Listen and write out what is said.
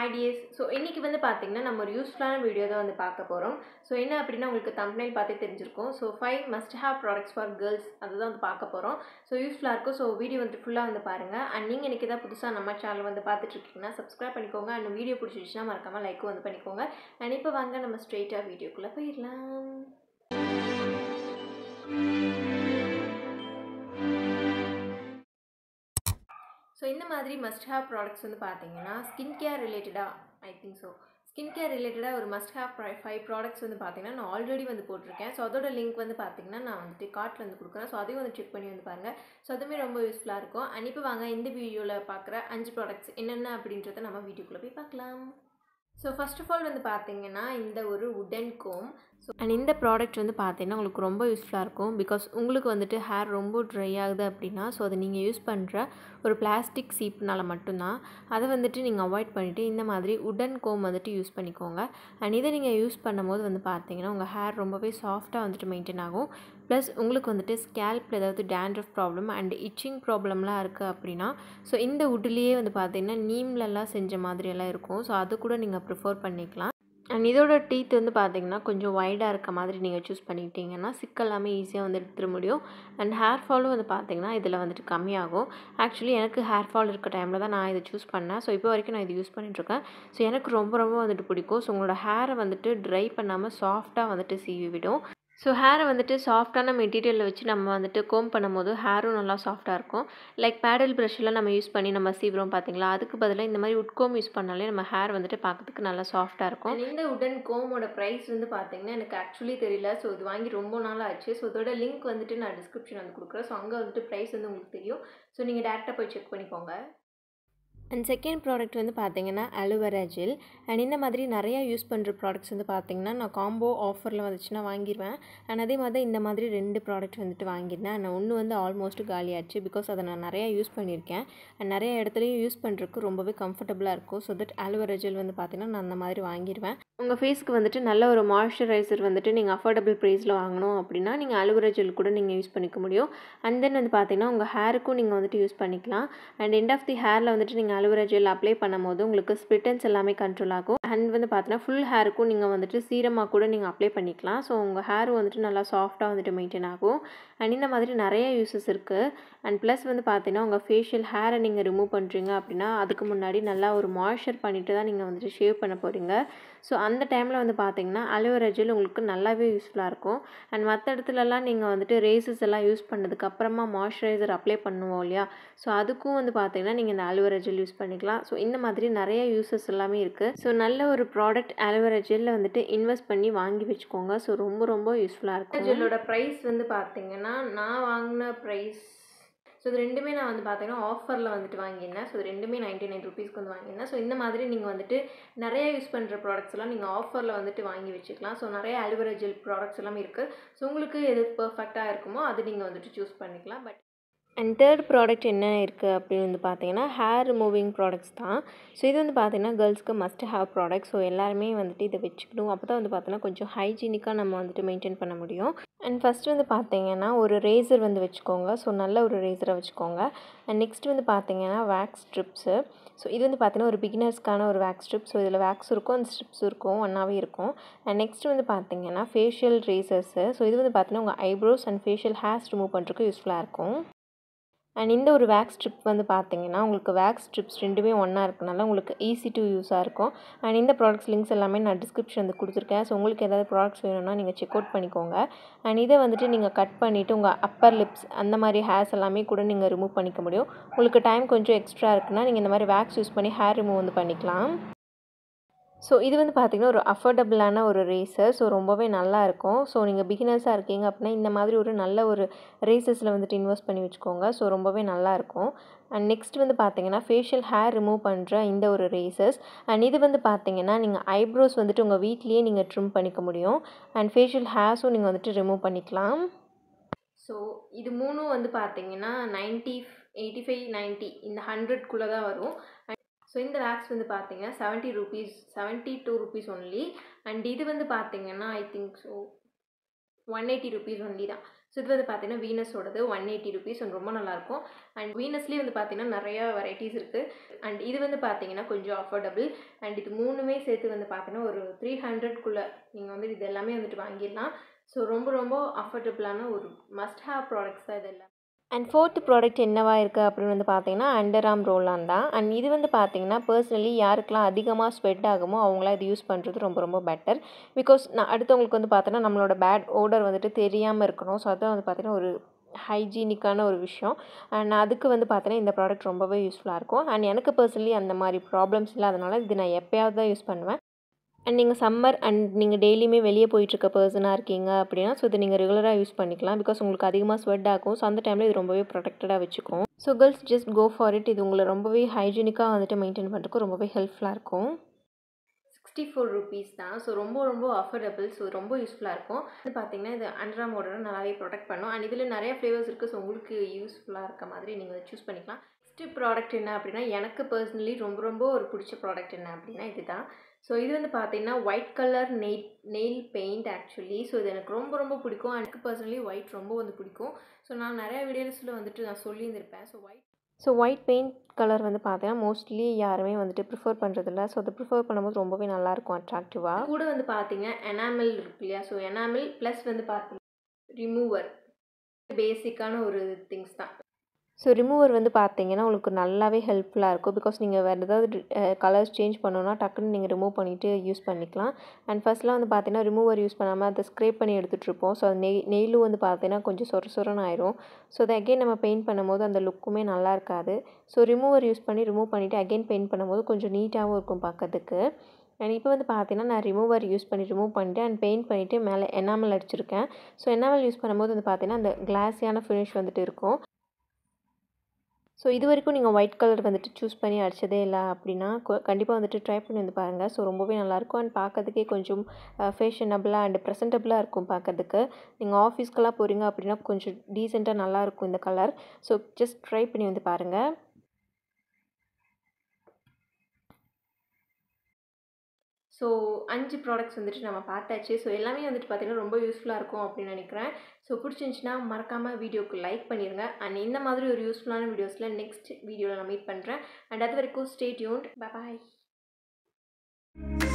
hi DS so இன்றைக்கி வந்து பார்த்தீங்கன்னா நம்ம ஒரு யூஸ்ஃபுல்லான வீடியோ தான் வந்து பார்க்க போகிறோம் ஸோ என்ன அப்படின்னா உங்களுக்கு தம்ப்னைல் பார்த்தே தெரிஞ்சிருக்கும் so five must have products for girls அதுதான் வந்து பார்க்க போகிறோம் ஸோ யூஸ்ஃபுல்லாக இருக்கும் ஸோ வீடியோ வந்து ஃபுல்லாக வந்து பாருங்கள் அண்ட் நீங்கள் இன்றைக்கி தான் புதுசாக நம்ம சேனல் வந்து பார்த்துட்டு இருக்கீங்கன்னா சப்ஸ்கிரைப் பண்ணிக்கோங்க அண்ட் வீடியோ பிடிச்சிருச்சுன்னா மறக்காமல் லைக்கும் வந்து பண்ணிக்கோங்க அண்ட் இப்போ வாங்க நம்ம ஸ்ட்ரெயிட்டாக வீடியோக்குள்ளே போயிடலாம் ஸோ இந்த மாதிரி மஸ்ட் ஹேவ் ப்ராடக்ட்ஸ் வந்து பார்த்தீங்கன்னா ஸ்கின் கேர் ரிலேட்டடாக I think so skin care ரிலேட்டடாக ஒரு மஸ்ட் ஹேவ் ஃபைவ் ப்ராடக்ட்ஸ் வந்து பார்த்தீங்கன்னா நான் ஆல்ரெடி வந்து போட்டிருக்கேன் ஸோ அதோட லிங்க் வந்து பார்த்தீங்கன்னா நான் வந்துட்டு கார்ட்டில் வந்து கொடுக்குறேன் ஸோ அதையும் வந்து செக் பண்ணி வந்து பாருங்கள் ஸோ அதுவுமே ரொம்ப யூஸ்ஃபுல்லாக இருக்கும் அண்ட் இப்போ வாங்க இந்த வீடியோவில் பார்க்குற அஞ்சு ப்ராடக்ட்ஸ் என்னென்ன அப்படின்றத நம்ம வீடியோக்குள்ளே போய் பார்க்கலாம் ஸோ ஃபர்ஸ்ட் ஆஃப் ஆல் வந்து பார்த்தீங்கன்னா இந்த ஒரு உடன் கோம் ஸோ அண்ட் இந்த ப்ராடக்ட் வந்து பார்த்தீங்கன்னா உங்களுக்கு ரொம்ப யூஸ்ஃபுல்லாக இருக்கும் பிகாஸ் உங்களுக்கு வந்துட்டு ஹேர் ரொம்ப ட்ரை ஆகுது அப்படின்னா ஸோ அதை நீங்கள் யூஸ் பண்ணுற ஒரு பிளாஸ்டிக் சீப்னால் மட்டும்தான் அதை வந்துட்டு நீங்கள் அவாய்ட் பண்ணிவிட்டு இந்த மாதிரி உடன் கோம் வந்துட்டு யூஸ் பண்ணிக்கோங்க அண்ட் இதை நீங்கள் யூஸ் பண்ணும்போது வந்து பார்த்தீங்கன்னா உங்கள் ஹேர் ரொம்பவே சாஃப்டாக வந்துட்டு மெயின்டைன் ஆகும் ப்ளஸ் உங்களுக்கு வந்துட்டு ஸ்கேல்ப் ஏதாவது டேண்ட்ரஃப் ப்ராப்ளம் அண்ட் இச்சிங் ப்ராப்ளம்லாம் இருக்குது அப்படின்னா ஸோ இந்த உட்லேயே வந்து பார்த்தீங்கன்னா நீம்லலாம் செஞ்ச மாதிரியெல்லாம் இருக்கும் ஸோ அது கூட நீங்கள் ப்ரிஃபர் பண்ணிக்கலாம் அண்ட் இதோட டீத் வந்து பார்த்தீங்கன்னா கொஞ்சம் வைடாக இருக்க மாதிரி நீங்கள் சூஸ் பண்ணிக்கிட்டிங்கன்னா சிக்கல் எல்லாமே ஈஸியாக வந்து எடுத்துட முடியும் அண்ட் ஹேர் ஃபாலும் வந்து பார்த்தீங்கன்னா இதில் வந்துட்டு கம்மியாகும் ஆக்சுவலி எனக்கு ஹேர் ஃபால் இருக்க டைமில் தான் நான் இதை சூஸ் பண்ணேன் ஸோ இப்போ வரைக்கும் நான் இது யூஸ் பண்ணிட்டுருக்கேன் ஸோ எனக்கு ரொம்ப ரொம்ப வந்துட்டு பிடிக்கும் ஸோ உங்களோட ஹேரை வந்துட்டு ட்ரை பண்ணாமல் சாஃப்டாக வந்துட்டு சீவி விடும் ஸோ ஹேரை வந்துட்டு சாஃப்டான மெட்டீரியலில் வச்சு நம்ம வந்துட்டு கோம் பண்ணும்போது ஹேரும் நல்லா சாஃப்டாக இருக்கும் லைக் பேடல் ப்ரஷ்ஷெல்லாம் நம்ம யூஸ் பண்ணி நம்ம சீவிரோம் பார்த்தீங்களா அதுக்கு பதிலாக இந்த மாதிரி உட் கோம் யூஸ் பண்ணாலே நம்ம ஹேர் வந்துட்டு பார்க்கறதுக்கு நல்லா சாஃப்டாக இருக்கும் இந்த உடன் கோமோட ப்ரைஸ் வந்து பார்த்தீங்கன்னா எனக்கு ஆக்சுவலி தெரியல ஸோ இது வாங்கி ரொம்ப நாள் ஆச்சு ஸோ இதோட லிங்க் வந்துட்டு நான் டிஸ்கிரிப்ஷன் வந்து கொடுக்குறேன் ஸோ அங்கே வந்துட்டு ப்ரைஸ் வந்து உங்களுக்கு தெரியும் ஸோ நீங்கள் டேரெக்டாக போய் செக் பண்ணிக்கோங்க அண்ட் செகண்ட் ப்ராடக்ட் வந்து பார்த்தீங்கன்னா அலுவரா ஜெல் அண்ட் இந்த மாதிரி நிறையா யூஸ் பண்ணுற ப்ராடக்ட்ஸ் வந்து பார்த்தீங்கன்னா நான் காம்போ ஆஃபரில் வந்துச்சுன்னா வாங்கிடுவேன் அண்ட் அதே மாதிரி இந்த மாதிரி ரெண்டு ப்ராடக்ட் வந்துட்டு வாங்கியிருந்தேன் அண்ட் ஒன்று வந்து ஆல்மோஸ்ட் காலியாச்சு பிகாஸ் அதை நான் நிறையா யூஸ் பண்ணியிருக்கேன் அண்ட் நிறைய இடத்துலையும் யூஸ் பண்ணுறதுக்கு ரொம்பவே கம்ஃபர்டபுளாக இருக்கும் ஸோ தட் அலுவரா ஜெல் வந்து பார்த்தீங்கன்னா நான் அந்த மாதிரி வாங்கிடுவேன் உங்கள் ஃபேஸ்க்கு வந்துட்டு நல்ல ஒரு மாய்ஸ்சரைசர் வந்துட்டு நீங்கள் அஃபோர்டபுள் ப்ரைஸில் வாங்கணும் அப்படின்னா நீங்கள் அலுவரா ஜெல் கூட நீங்கள் யூஸ் பண்ணிக்க முடியும் அண்ட் தென் வந்து பார்த்தீங்கன்னா உங்கள் ஹேருக்கும் நீங்கள் வந்துட்டு யூஸ் பண்ணிக்கலாம் அண்ட் எண்ட் ஆஃப் தி ஹேரில் வந்துட்டு நீங்கள் அலுவரா ஜெல் அப்ளை பண்ணும்போது உங்களுக்கு ஸ்பிட்டன்ஸ் எல்லாமே கண்ட்ரோல் ஆகும் அண்ட் வந்து பார்த்தீங்கன்னா ஃபுல் ஹேருக்கும் நீங்கள் வந்துட்டு சீரமாக கூட நீங்கள் அப்ளை பண்ணிக்கலாம் ஸோ உங்கள் ஹேர் வந்துட்டு நல்லா சாஃப்டாக வந்துட்டு மெயின்டைன் ஆகும் அண்ட் இந்த மாதிரி நிறைய யூஸஸ் இருக்குது அண்ட் ப்ளஸ் வந்து பார்த்தீங்கன்னா உங்கள் ஃபேஷியல் ஹேரை நீங்கள் ரிமூவ் பண்ணுறீங்க அப்படின்னா அதுக்கு முன்னாடி நல்லா ஒரு மாய்ஸ்சர் பண்ணிவிட்டு தான் நீங்கள் வந்துட்டு ஷேவ் பண்ண போகிறீங்க ஸோ அந்த டைமில் வந்து பார்த்தீங்கன்னா அலோவேரா ஜெல் உங்களுக்கு நல்லாவே யூஸ்ஃபுல்லாக இருக்கும் அண்ட் மற்ற இடத்துலலாம் நீங்கள் வந்துட்டு ரேசஸ் எல்லாம் யூஸ் பண்ணதுக்கப்புறமா மாய்ஸ்சரைசர் அப்ளை பண்ணுவோம் இல்லையா ஸோ அதுக்கும் வந்து பார்த்தீங்கன்னா நீங்கள் இந்த அலோவேரா ஜெல் யூஸ் பண்ணிக்கலாம் ஸோ இந்த மாதிரி நிறைய யூசஸ் எல்லாமே இருக்குது ஸோ நல்ல ஒரு ப்ராடக்ட் அலோவேரா ஜெல்லில் வந்துட்டு இன்வெஸ்ட் பண்ணி வாங்கி வச்சுக்கோங்க ஸோ ரொம்ப ரொம்ப யூஸ்ஃபுல்லாக இருக்கும் ஜெல்லோட ப்ரைஸ் வந்து பார்த்தீங்கன்னா நான் வாங்கின ப்ரைஸ் ஸோ இது ரெண்டுமே நான் வந்து பார்த்தீங்கன்னா ஆஃபரில் வந்துட்டு வாங்கியிருந்தேன் ஸோ இது ரெண்டுமே நைன்ட்டி நைன் ருபீஸ்க்கு வந்து வாங்கியிருந்தேன் ஸோ இந்த மாதிரி நீங்கள் வந்துட்டு நிறைய யூஸ் பண்ணுற ப்ராடக்ட்ஸ் எல்லாம் நீங்கள் ஆஃபரில் வந்துட்டு வாங்கி வச்சுக்கலாம் ஸோ நிறைய அலுவரா ஜெல் ப்ராடக்ட்ஸ் எல்லாமே இருக்குது ஸோ உங்களுக்கு எது பர்ஃபெக்டாக இருக்குமோ அது நீங்கள் வந்துட்டு சூஸ் பண்ணிக்கலாம் பட் அண்ட் தேர்ட் ப்ராடக்ட் என்ன இருக்குது அப்படின்னு வந்து பார்த்தீங்கன்னா ஹேர் ரிமூவிங் ப்ராடக்ட்ஸ் தான் ஸோ இது வந்து பார்த்தீங்கன்னா கேர்ள்ஸ்க்கு மஸ்ட் ஹேவ் ப்ராடக்ட் ஸோ எல்லாருமே வந்துட்டு இதை வச்சுக்கணும் அப்போ தான் வந்து பார்த்தீங்கன்னா கொஞ்சம் ஹைஜீனிக்காக நம்ம வந்துட்டு மெயின்டைன் பண்ண முடியும் அண்ட் ஃபஸ்ட் வந்து பார்த்தீங்கன்னா ஒரு ரேசர் வந்து வச்சுக்கோங்க ஸோ நல்ல ஒரு ரேசரை வச்சுக்கோங்க அண்ட் நெக்ஸ்ட் வந்து பார்த்தீங்கன்னா வேக்ஸ் ஸ்ட்ரிப்ஸு ஸோ இது வந்து பார்த்தீங்கன்னா ஒரு பிகினர்ஸ்க்கான ஒரு வேக்ஸ் ஸ்ட்ரிப் ஸோ இதில் வேக்ஸ் இருக்கும் அந்த ஸ்ட்ரிப்ஸ் இருக்கும் ஒன்றாவே இருக்கும் அண்ட் நெக்ஸ்ட் வந்து பார்த்தீங்கன்னா ஃபேஷியல் ரேசர்ஸு ஸோ இது வந்து பார்த்தீங்கன்னா உங்கள் eyebrows and facial hairs remove பண்ணுறதுக்கு யூஸ்ஃபுல்லாக இருக்கும் அண்ட் இந்த ஒரு வேக்ஸ் ஸ்ட்ரிப் வந்து பார்த்தீங்கன்னா உங்களுக்கு வேக்ஸ் ஸ்ட்ரிப்ஸ் ரெண்டுமே ஒன்றா இருக்கனால உங்களுக்கு ஈஸி டு யூஸாக இருக்கும் அண்ட் இந்த ப்ராடக்ட்ஸ் லிங்க்ஸ் எல்லாமே நான் டிஸ்கிரிப்ஷன் வந்து கொடுத்துருக்கேன் ஸோ உங்களுக்கு ஏதாவது ப்ராடக்ட்ஸ் வேணும்னா நீங்கள் செக் அவுட் பண்ணிக்கோங்க அண்ட் இதை வந்துட்டு நீங்கள் கட் பண்ணிவிட்டு உங்கள் அப்பர் லிப்ஸ் அந்த மாதிரி ஹேர்ஸ் எல்லாமே கூட நீங்கள் ரிமூவ் பண்ணிக்க முடியும் உங்களுக்கு டைம் கொஞ்சம் எக்ஸ்ட்ரா இருக்குன்னா நீங்கள் இந்த மாதிரி வேக்ஸ் யூஸ் பண்ணி ஹேர் ரிமூவ் வந்து பண்ணிக்கலாம் ஸோ இது வந்து பார்த்திங்கன்னா ஒரு அஃபோர்டபுளான ஒரு ரேசர் ஸோ ரொம்பவே நல்லா இருக்கும் ஸோ நீங்கள் பிகினர்ஸாக இருக்கீங்க அப்படின்னா இந்த மாதிரி ஒரு நல்ல ஒரு ரேசஸில் வந்துட்டு இன்வெஸ்ட் பண்ணி வச்சுக்கோங்க ஸோ ரொம்பவே நல்லாயிருக்கும் அண்ட் நெக்ஸ்ட் வந்து பார்த்தீங்கன்னா ஃபேஷியல் ஹேர் ரிமூவ் பண்ணுற இந்த ஒரு ரேசஸ் அண்ட் இது வந்து பார்த்தீங்கன்னா நீங்கள் ஐப்ரோஸ் வந்துட்டு உங்கள் வீட்லேயே நீங்கள் ட்ரிம் பண்ணிக்க முடியும் அண்ட் ஃபேஷியல் ஹேர்ஸும் நீங்கள் வந்துட்டு ரிமூவ் பண்ணிக்கலாம் ஸோ இது மூணும் வந்து பார்த்தீங்கன்னா நைன்ட்டி எயிட்டி ஃபைவ் நைன்ட்டி இந்த ஹண்ட்ரட்குள்ளே தான் வரும் ஸோ இந்த வேக்ஸ் வந்து பார்த்தீங்கன்னா seventy rupees seventy two rupees only and இது வந்து பார்த்தீங்கன்னா I think so one eighty rupees only தான் ஸோ இது வந்து பார்த்தீங்கன்னா வீனஸோடது ஒன் எயிட்டி ருபீஸ் ரொம்ப நல்லாயிருக்கும் அண்ட் வீனஸ்லேயே வந்து பார்த்தீங்கன்னா நிறையா வெரைட்டிஸ் இருக்குது அண்ட் இது வந்து பார்த்தீங்கன்னா கொஞ்சம் அஃபோர்டபுள் அண்ட் இது மூணுமே சேர்த்து வந்து பார்த்தீங்கன்னா ஒரு த்ரீ ஹண்ட்ரட்குள்ளே நீங்கள் வந்து இது எல்லாமே வந்துட்டு வாங்கிடலாம் ஸோ ரொம்ப ரொம்ப அஃபோர்டபுளான ஒரு மஸ்ட் ஹேவ் ப்ராடக்ட்ஸ் தான் இதெல்லாம் அண்ட் ஃபோர்த்து ப்ராடக்ட் என்னவா இருக்குது அப்படின்னு வந்து பார்த்தீங்கன்னா அண்டர் ஆம் ரோலான் தான் அண்ட் இது வந்து பார்த்தீங்கன்னா பர்சனலி யாருக்கெல்லாம் அதிகமாக ஸ்வெட் ஆகுமோ அவங்களாம் இது யூஸ் பண்ணுறது ரொம்ப ரொம்ப பெட்டர் பிகாஸ் நான் அடுத்தவங்களுக்கு வந்து பார்த்தோன்னா நம்மளோட பேட் ஓடர் வந்துட்டு தெரியாமல் இருக்கணும் ஸோ அதான் வந்து பார்த்தீங்கன்னா ஒரு ஹைஜீனிக்கான ஒரு விஷயம் அண்ட் அதுக்கு வந்து பார்த்தீங்கன்னா இந்த ப்ராடக்ட் ரொம்பவே யூஸ்ஃபுல்லாக இருக்கும் அண்ட் எனக்கு பர்சனலி அந்த மாதிரி ப்ராப்ளம்ஸ் இல்லாதனால இது நான் எப்போயாவது தான் யூஸ் பண்ணுவேன் அண்ட் நீங்கள் சம்மர் அண்ட் நீங்கள் டெய்லியுமே வெளியே போயிட்டுருக்க பர்சனாக இருக்கீங்க அப்படின்னா ஸோ இதை நீங்கள் ரெகுலராக யூஸ் பண்ணிக்கலாம் பிகாஸ் உங்களுக்கு அதிகமாக ஸ்வெட் ஆகும் ஸோ அந்த டைமில் இது ரொம்பவே ப்ரொடெக்டடாக வச்சுக்கும் so girls just go for it இது உங்களை ரொம்பவே ஹைஜீனிக்காக வந்துட்டு மெயின்டைன் பண்ணுறதுக்கு ரொம்பவே ஹெல்ப்ஃபுல்லாக இருக்கும் சிக்ஸ்டி ஃபோர் ருபீஸ் தான் ஸோ ரொம்ப ரொம்ப அஃபோர்டபுள் ஸோ ரொம்ப யூஸ்ஃபுல்லாக இருக்கும் இது பார்த்தீங்கன்னா இது அண்ட்ராமோட நல்லாவே ப்ரொடெக்ட் பண்ணும் அண்ட் இதில் நிறைய ஃப்ளேவர்ஸ் இருக்குது ஸோ உங்களுக்கு யூஸ்ஃபுல்லாக இருக்க மாதிரி நீங்கள் சூஸ் பண்ணிக்கலாம் நெக்ஸ்ட்டு ப்ராடக்ட் என்ன அப்படின்னா எனக்கு பர்சனலி ரொம்ப ரொம்ப ஒரு பிடிச்ச ப்ராடக்ட் என்ன அப்படின்னா இதுதான் ஸோ இது வந்து பார்த்தீங்கன்னா ஒயிட் கலர் நெய் நெயில் பெயிண்ட் ஆக்சுவலி ஸோ இது எனக்கு ரொம்ப ரொம்ப பிடிக்கும் எனக்கு பர்சனலி ஒயிட் ரொம்ப வந்து பிடிக்கும் ஸோ நான் நிறைய வீடியோஸில் வந்துட்டு நான் சொல்லியிருந்திருப்பேன் so white so white paint colour வந்து பார்த்தீங்கன்னா மோஸ்ட்லி யாருமே வந்துட்டு ப்ரிஃபர் பண்ணுறதில்ல ஸோ அதை ப்ரிஃபர் பண்ணும்போது ரொம்பவே நல்லாயிருக்கும் அட்ராக்டிவாக கூட வந்து பார்த்தீங்க எனாமல் இருக்கு இல்லையா ஸோ எனாமல் ப்ளஸ் வந்து பார்த்தீங்க ரிமூவர் பேசிக்கான ஒரு திங்ஸ் தான் ஸோ ரிமூவர் வந்து பார்த்தீங்கன்னா உங்களுக்கு நல்லாவே ஹெல்ப்ஃபுல்லாக இருக்கும் பிகாஸ் நீங்கள் வேறு ஏதாவது கலர்ஸ் சேஞ்ச் பண்ணணுன்னா டக்குன்னு நீங்கள் ரிமூவ் பண்ணிவிட்டு யூஸ் பண்ணிக்கலாம் அண்ட் ஃபஸ்ட்லாம் வந்து பார்த்தீங்கன்னா ரிமூவர் யூஸ் பண்ணாமல் அதை ஸ்க்ரேப் பண்ணி எடுத்துகிட்ருப்போம் ஸோ நெய் நெயிலும் வந்து பார்த்தீங்கன்னா கொஞ்சம் சொர சொரன்னு ஆயிரும் ஸோ அதை அகெயின் நம்ம பெயிண்ட் பண்ணும்போது அந்த லுக்குமே நல்லா இருக்காது ஸோ ரிமூவர் யூஸ் பண்ணி ரிமூவ் பண்ணிவிட்டு அகெயின் பெயிண்ட் பண்ணும்போது கொஞ்சம் நீட்டாகவும் இருக்கும் பார்க்கறதுக்கு அண்ட் இப்போ வந்து பார்த்தீங்கன்னா நான் ரிமூவர் யூஸ் பண்ணி ரிமூவ் பண்ணிட்டு அண்ட் பெயிண்ட் பண்ணிவிட்டு மேலே எனாமல் அடிச்சிருக்கேன் ஸோ எனாமல் யூஸ் பண்ணும்போது வந்து பார்த்தீங்கன்னா அந்த கிளாஸியான ஃபினிஷ் வந்துட்டு இருக்கும் ஸோ இது வரைக்கும் நீங்கள் ஒயிட் கலர் வந்துட்டு சூஸ் பண்ணி அடித்ததே இல்லை அப்படின்னா கண்டிப்பாக வந்துட்டு ட்ரை பண்ணி வந்து பாருங்கள் ஸோ ரொம்பவே நல்லாயிருக்கும் அண்ட் பார்க்கறதுக்கே கொஞ்சம் ஃபேஷனபிளாக அண்ட் ப்ரெசென்டபுளாக இருக்கும் பார்க்கறதுக்கு நீங்கள் ஆஃபீஸ்க்கெல்லாம் போகிறீங்க அப்படின்னா கொஞ்சம் டீசெண்டாக நல்லாயிருக்கும் இந்த கலர் ஸோ ஜஸ்ட் ட்ரை பண்ணி வந்து பாருங்கள் ஸோ அஞ்சு ப்ராடக்ட்ஸ் வந்துட்டு நம்ம பார்த்தாச்சு ஸோ எல்லாமே வந்துட்டு பார்த்திங்கன்னா ரொம்ப யூஸ்ஃபுல்லாக இருக்கும் அப்படின்னு நினைக்கிறேன் ஸோ பிடிச்சிருந்துச்சின்னா மறக்காமல் வீடியோக்கு லைக் பண்ணிடுங்க அண்ட் இந்த மாதிரி ஒரு யூஸ்ஃபுல்லான வீடியோஸில் நெக்ஸ்ட் வீடியோவில் நான் மீட் பண்ணுறேன் அண்ட் அது வரைக்கும் ஸ்டே டியூன்ட் பாய்